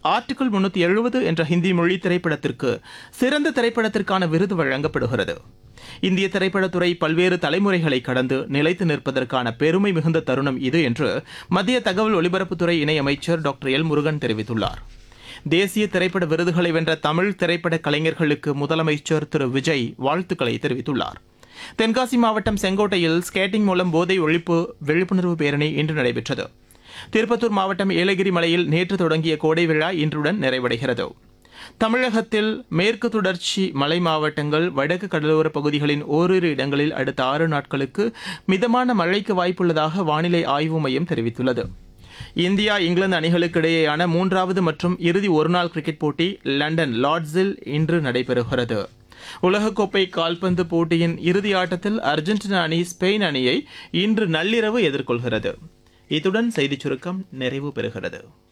article முன்னூத்தி எழுபது என்ற ஹிந்தி மொழி திரைப்படத்திற்கு சிறந்த திரைப்படத்திற்கான விருது வழங்கப்படுகிறது இந்திய திரைப்படத்துறை பல்வேறு தலைமுறைகளை கடந்து நிலைத்து நிற்பதற்கான பெருமை மிகுந்த தருணம் இது என்று மத்திய தகவல் ஒலிபரப்புத்துறை இணையமைச்சர் டாக்டர் எல் முருகன் தெரிவித்துள்ளார் தேசிய திரைப்பட விருதுகளை வென்ற தமிழ் திரைப்பட கலைஞர்களுக்கு முதலமைச்சர் திரு விஜய் வாழ்த்துக்களை தெரிவித்துள்ளார் தென்காசி மாவட்டம் செங்கோட்டையில் ஸ்கேட்டிங் மூலம் போதை ஒழிப்பு விழிப்புணர்வு பேரணி இன்று நடைபெற்றது திருப்பத்தூர் மாவட்டம் ஏலகிரி மலையில் நேற்று தொடங்கிய கோடை விழா இன்றுடன் நிறைவடைகிறது தமிழகத்தில் மேற்கு தொடர்ச்சி மலை மாவட்டங்கள் வடக்கு கடலோர பகுதிகளின் ஓரிரு இடங்களில் அடுத்த ஆறு நாட்களுக்கு மிதமான மழைக்கு வாய்ப்புள்ளதாக வானிலை ஆய்வு மையம் தெரிவித்துள்ளது இந்தியா இங்கிலாந்து அணிகளுக்கு இடையேயான மூன்றாவது மற்றும் இறுதி ஒருநாள் கிரிக்கெட் போட்டி லண்டன் லார்ட்ஸில் இன்று நடைபெறுகிறது உலகக்கோப்பை கால்பந்து போட்டியின் இறுதி ஆட்டத்தில் அர்ஜென்டினா அணி ஸ்பெயின் அணியை இன்று நள்ளிரவு எதிர்கொள்கிறது இத்துடன் செய்திச் சுருக்கம் நிறைவு பெறுகிறது